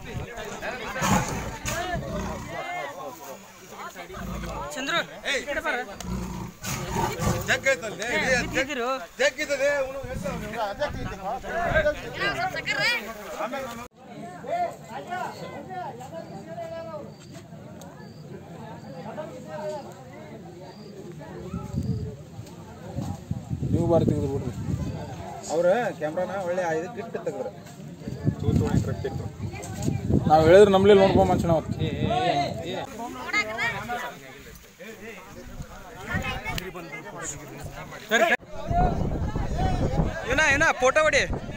ಚಂದ್ರು ಈ ಕಡೆ ಬಾರ. ಬಿದ್ದಿದ್ದೀರು. ನೀವು ಬಾರಿ ತೆಗೆದು ಬಿಡ್ರಿ ಅವ್ರ ಕ್ಯಾಮ್ರಾನ ಒಳ್ಳೆ ಇದಕ್ಕೆ ಇಟ್ಟು ತೆಗ್ದ್ರು ನಾವು ಹೇಳಿದ್ರೆ ನಮ್ಮಲ್ಲಿ ನೋಡ್ಕೊಂಡ್ ಮನುಷ್ಯನ ಅವತ್ತು ಇವನ ಇವನ ಫೋಟೋ ಹೊಡಿ